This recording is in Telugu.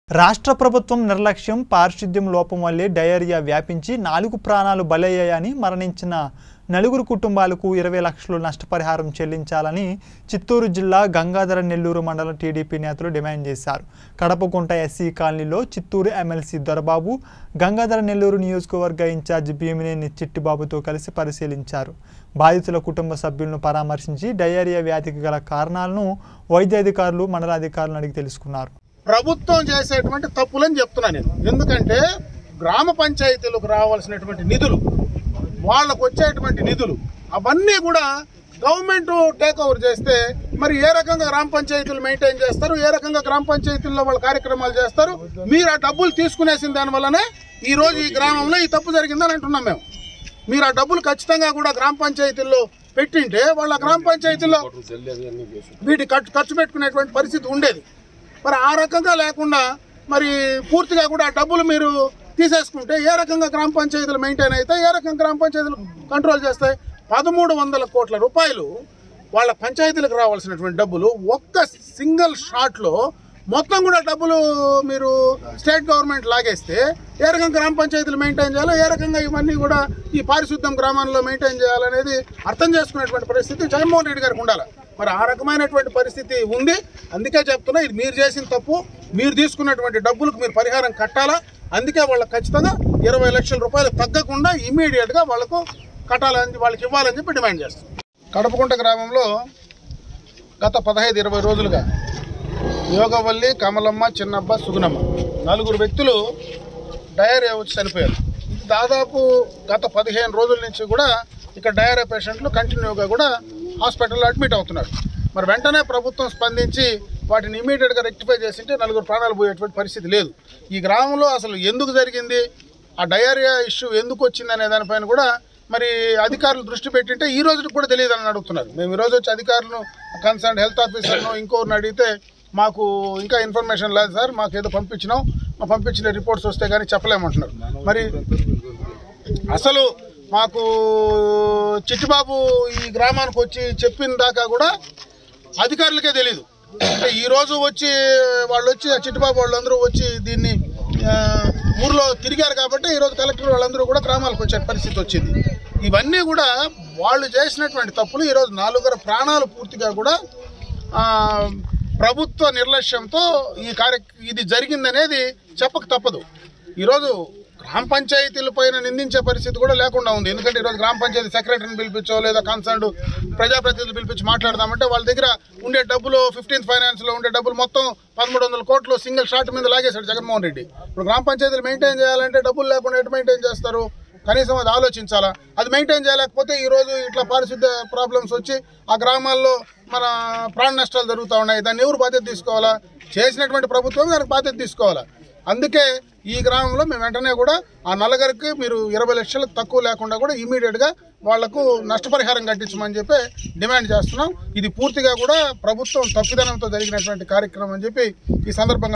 రాష్ట్ర ప్రభుత్వం నిర్లక్ష్యం పారిశుద్ధ్యం లోపం వల్లే డయేరియా వ్యాపించి నాలుగు ప్రాణాలు బలయ్యాయని మరణించిన నలుగురు కుటుంబాలకు ఇరవై లక్షలు నష్టపరిహారం చెల్లించాలని చిత్తూరు జిల్లా గంగాధర నెల్లూరు మండలం టీడీపీ నేతలు డిమాండ్ చేశారు కడపగుంట ఎస్సీ కాలనీలో చిత్తూరు ఎమ్మెల్సీ దొరబాబు గంగాధర నెల్లూరు నియోజకవర్గ ఇన్ఛార్జి భీమినేని చిట్టిబాబుతో కలిసి పరిశీలించారు బాధితుల కుటుంబ సభ్యులను పరామర్శించి డయేరియా వ్యాధికి గల కారణాలను వైద్యాధికారులు మండలాధికారులను అడిగి తెలుసుకున్నారు ప్రభుత్వం చేసేటువంటి తప్పులని చెప్తున్నా నేను ఎందుకంటే గ్రామ పంచాయతీలకు రావాల్సినటువంటి నిధులు వాళ్ళకు వచ్చేటువంటి నిధులు అవన్నీ కూడా గవర్నమెంట్ టేక్ ఓవర్ చేస్తే మరి ఏ రకంగా గ్రామ పంచాయతీలు మెయింటైన్ చేస్తారు ఏ రకంగా గ్రామ పంచాయతీల్లో వాళ్ళ కార్యక్రమాలు చేస్తారు మీరు ఆ డబ్బులు తీసుకునేసిన దాని వల్లనే ఈ రోజు ఈ గ్రామంలో ఈ తప్పు జరిగిందని అంటున్నాం మేము మీరు ఆ డబ్బులు ఖచ్చితంగా కూడా గ్రామ పంచాయతీల్లో పెట్టింటే వాళ్ళ గ్రామ పంచాయతీల్లో వీటి ఖర్చు ఖర్చు పెట్టుకునేటువంటి పరిస్థితి ఉండేది మరి ఆ రకంగా లేకుండా మరి పూర్తిగా కూడా ఆ డబ్బులు మీరు తీసేసుకుంటే ఏ రకంగా గ్రామ పంచాయతీలు మెయింటైన్ అవుతాయి ఏ రకంగా గ్రామ పంచాయతీలు కంట్రోల్ చేస్తాయి పదమూడు వందల కోట్ల రూపాయలు వాళ్ళ పంచాయతీలకు రావాల్సినటువంటి డబ్బులు ఒక్క సింగిల్ షాట్లో మొత్తం కూడా డబ్బులు మీరు స్టేట్ గవర్నమెంట్ లాగేస్తే ఏ రకంగా గ్రామ పంచాయతీలు మెయింటైన్ చేయాలో ఏ రకంగా ఇవన్నీ కూడా ఈ పారిశుద్ధ్యం గ్రామాల్లో మెయింటైన్ చేయాలనేది అర్థం చేసుకునేటువంటి పరిస్థితి జగన్మోహన్ రెడ్డి గారికి ఉండాలి మరి ఆ రకమైనటువంటి పరిస్థితి ఉంది అందుకే చెప్తున్నా ఇది మీరు చేసిన తప్పు మీరు తీసుకున్నటువంటి డబ్బులకు మీరు పరిహారం కట్టాలా అందుకే వాళ్ళకి ఖచ్చితంగా ఇరవై లక్షల రూపాయలు తగ్గకుండా ఇమీడియట్గా వాళ్ళకు కట్టాలని వాళ్ళకి ఇవ్వాలని చెప్పి డిమాండ్ చేస్తాం కడపకుంట గ్రామంలో గత పదహైదు ఇరవై రోజులుగా యోగవల్లి కమలమ్మ చిన్నబ్బ సుగునమ్మ నలుగురు వ్యక్తులు డయేరియా వచ్చి చనిపోయారు ఇది దాదాపు గత పదిహేను రోజుల నుంచి కూడా ఇక్కడ డయేరియా పేషెంట్లు కంటిన్యూగా కూడా హాస్పిటల్లో అడ్మిట్ అవుతున్నారు మరి వెంటనే ప్రభుత్వం స్పందించి వాటిని ఇమీడియట్గా రెక్టిఫై చేసింటే నలుగురు ప్రాణాలు పోయేటువంటి పరిస్థితి లేదు ఈ గ్రామంలో అసలు ఎందుకు జరిగింది ఆ డయేరియా ఇష్యూ ఎందుకు వచ్చింది అనే దానిపైన కూడా మరి అధికారులు దృష్టి పెట్టింటే ఈ రోజుకి కూడా తెలియదు అని అడుగుతున్నారు మేము ఈ రోజు వచ్చి అధికారులను కన్సర్న్ హెల్త్ ఆఫీసర్ను ఇంకోరిని అడిగితే మాకు ఇంకా ఇన్ఫర్మేషన్ లేదు సార్ మాకు ఏదో పంపించినాం మా పంపించిన రిపోర్ట్స్ వస్తే కానీ చెప్పలేమంటున్నారు మరి అసలు మాకు చిట్టిబాబు ఈ గ్రామానికి వచ్చి చెప్పిన దాకా కూడా అధికారులకే తెలియదు అంటే ఈ రోజు వచ్చి వాళ్ళు వచ్చి ఆ చిట్టిబాబు వాళ్ళందరూ వచ్చి దీన్ని ఆ, ఊర్లో తిరిగారు కాబట్టి ఈరోజు కలెక్టర్ వాళ్ళందరూ కూడా గ్రామాలకు వచ్చే పరిస్థితి వచ్చింది ఇవన్నీ కూడా వాళ్ళు చేసినటువంటి తప్పులు ఈరోజు నాలుగురు ప్రాణాలు పూర్తిగా కూడా ఆ, ప్రభుత్వ నిర్లక్ష్యంతో ఈ కార్య ఇది జరిగిందనేది చెప్పక తప్పదు ఈరోజు గ్రామ పంచాయతీల పైన నిందించే పరిస్థితి కూడా లేకుండా ఉంది ఎందుకంటే ఈరోజు గ్రామ పంచాయతీ సెక్రటరీని పిలిపించో లేదా కన్సర్న్ ప్రజాప్రతినిధులు పిలిపించి మాట్లాడదామంటే వాళ్ళ దగ్గర ఉండే డబ్బులు ఫిఫ్టీన్త్ ఫైనాన్స్లో ఉండే డబ్బులు మొత్తం పదమూడు వందల కోట్లు సింగిల్ షాట్ మీద లాగేశాడు జగన్మోహన్ రెడ్డి ఇప్పుడు గ్రామ పంచాయతీలు మెయింటైన్ చేయాలంటే డబ్బులు లేకుండా ఎటు మెయింటైన్ చేస్తారు కనీసం అది ఆలోచించాలా అది మెయింటైన్ చేయలేకపోతే ఈ రోజు ఇట్లా పారిశుద్ధ ప్రాబ్లమ్స్ వచ్చి ఆ గ్రామాల్లో మన ప్రాణ నష్టాలు జరుగుతూ ఉన్నాయి దాన్ని ఎవరు బాధ్యత తీసుకోవాలా చేసినటువంటి ప్రభుత్వం దానికి బాధ్యత తీసుకోవాలా అందుకే ఈ గ్రామంలో మేము వెంటనే కూడా ఆ నలుగురికి మీరు ఇరవై లక్షలు తక్కువ లేకుండా కూడా ఇమీడియట్గా వాళ్లకు నష్టపరిహారం కట్టించమని చెప్పి డిమాండ్ చేస్తున్నాం ఇది పూర్తిగా కూడా ప్రభుత్వం తప్పిదనంతో జరిగినటువంటి కార్యక్రమం అని చెప్పి ఈ సందర్భంగా